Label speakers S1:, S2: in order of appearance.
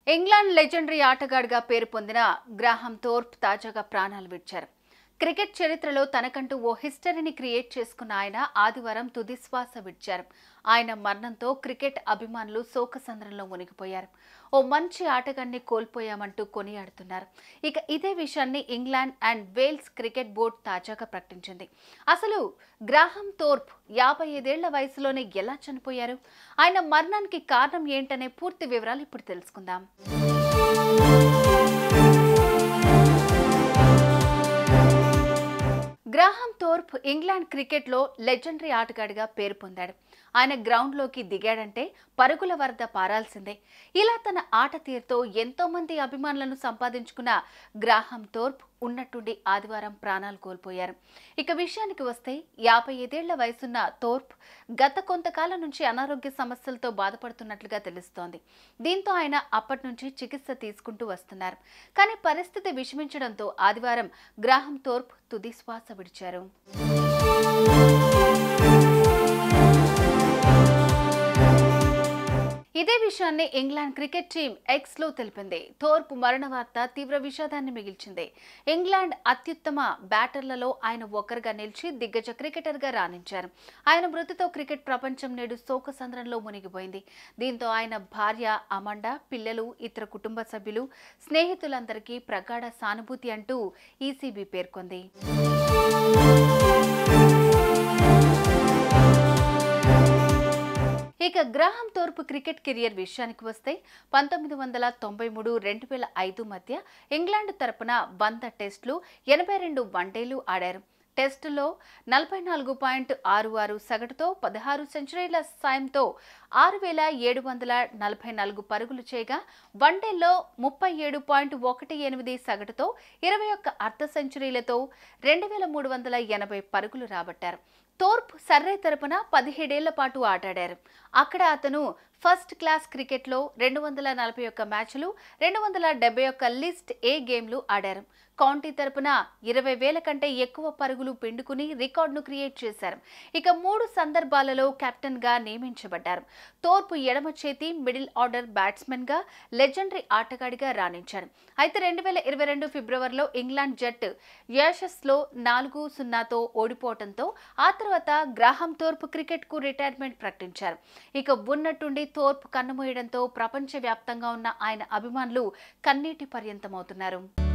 S1: England legendary ఆటగాడిగా పేరు పొందిన గ్రాహం థోర్ప్ తాజాగా ప్రాణాలు విడిచారు క్రికెట్ చరిత్రలో తనకంటూ ఓ హిస్టరీని క్రియేట్ చేసుకున్న ఆయన ఆదివారం తుదిశ్వాస విడిచారు ఆయన మరణంతో క్రికెట్ అభిమానులు శోకసంద్రంలో మునిగిపోయారు ఓ మంచి ఆటగాన్ని కోల్పోయామంటూ కొనియాడుతున్నారు ఇక ఇదే విషయాన్ని England and Wales cricket board తాజాగా ప్రకటించింది అసలు గ్రాహం థోర్ప్ యాభై ఐదేళ్ల వయసులోనే ఎలా చనిపోయారు ఆయన మరణానికి కారణం ఏంటనే పూర్తి వివరాలు ఇప్పుడు తెలుసుకుందాం గ్రాహం థోర్ప్ ఇంగ్లాండ్ క్రికెట్లో లెజెండరీ ఆటగాడిగా పేరు పొందాడు ఆయన గ్రౌండ్లోకి దిగాడంటే పరుగుల వరద పారాల్సిందే ఇలా తన ఆట తీరుతో ఎంతో మంది అభిమానులను సంపాదించుకున్న గ్రాహం థోర్ప్ ఉన్నట్టుండి ఆదివారం ప్రాణాలు కోల్పోయారు ఇక విషయానికి వస్తే యాభై ఐదేళ్ల వయసున్న థోర్ప్ గత కొంతకాలం నుంచి అనారోగ్య సమస్యలతో బాధపడుతున్నట్లుగా తెలుస్తోంది దీంతో ఆయన అప్పటి నుంచి చికిత్స తీసుకుంటూ వస్తున్నారు కానీ పరిస్థితి విషమించడంతో ఆదివారం గ్రాహం థోర్ప్ తుది శ్వాస విడిచారు ఇదే విషయాన్ని ఇంగ్లాండ్ క్రికెట్ టీం ఎక్స్ లో తెలిపింది థోర్ప్ మరణ వార్త తీవ్ర విషాదాన్ని మిగిల్చింది ఇంగ్లాండ్ అత్యుత్తమ బ్యాటర్లలో ఆయన ఒక్కరుగా నిలిచి దిగ్గజ క్రికెటర్ గా రాణించారు ఆయన మృతితో క్రికెట్ ప్రపంచం నేడు శోకసంద్రంలో మునిగిపోయింది దీంతో ఆయన భార్య అమండ పిల్లలు ఇతర కుటుంబ సభ్యులు స్నేహితులందరికీ ప్రగాఢ సానుభూతి అంటూ ఈసీబీ పేర్కొంది ఇక గ్రాహం తూర్పు క్రికెట్ కెరియర్ విషయానికి వస్తే పంతొమ్మిది వందల తొంభై మూడు రెండు వేల ఐదు మధ్య ఇంగ్లాండ్ తరపున వంద టెస్టులు ఎనభై రెండు వన్డేలు ఆడారు టెస్టులో నలభై నాలుగు పాయింట్ ఆరు ఆరు సగటుతో పదహారు సెంచరీల సాయంతో ఆరు వేల ఏడు వందల నలభై నాలుగు పరుగులు చేయగా వన్డేల్లో ముప్పై ఏడు పాయింట్ ఒకటి ఎనిమిది సగటుతో ఇరవై ఒక్క అర్ధ సెంచరీలతో రెండు వేల మూడు వందల ఎనభై పరుగులు రాబట్టారు తోర్ప్ సర్రే తరపున పదిహేడేళ్ల పాటు ఆటాడారు అక్కడ అతను ఫస్ట్ క్లాస్ క్రికెట్లో రెండు వందల నలభై ఒక్క మ్యాచ్లు రెండు వందల డెబ్బై ఒక్క లిస్ట్ ఏ గేమ్లు ఆడారు కౌంటీ తరపున ఇరవై వేల కంటే ఎక్కువ పరుగులు పిండుకుని రికార్డును క్రియేట్ చేశారు ఇక మూడు సందర్భాలలో కెప్టెన్గా నియమించబడ్డారు తోర్పు ఎడమ చేతి మిడిల్ ఆర్డర్ బ్యాట్స్మెన్గా లెజెండరీ ఆటగాడిగా రాణించారు అయితే రెండు వేల ఇరవై రెండు ఫిబ్రవరిలో ఇంగ్లాండ్ జట్టు యాషస్లో నాలుగు సున్నాతో ఓడిపోవడంతో ఆ తర్వాత గ్రాహం తోర్పు క్రికెట్కు రిటైర్మెంట్ ప్రకటించారు ఇక ఉన్నట్టుండి తోర్పు కన్నుమూయడంతో ప్రపంచవ్యాప్తంగా ఉన్న ఆయన అభిమానులు కన్నీటి పర్యంతమవుతున్నారు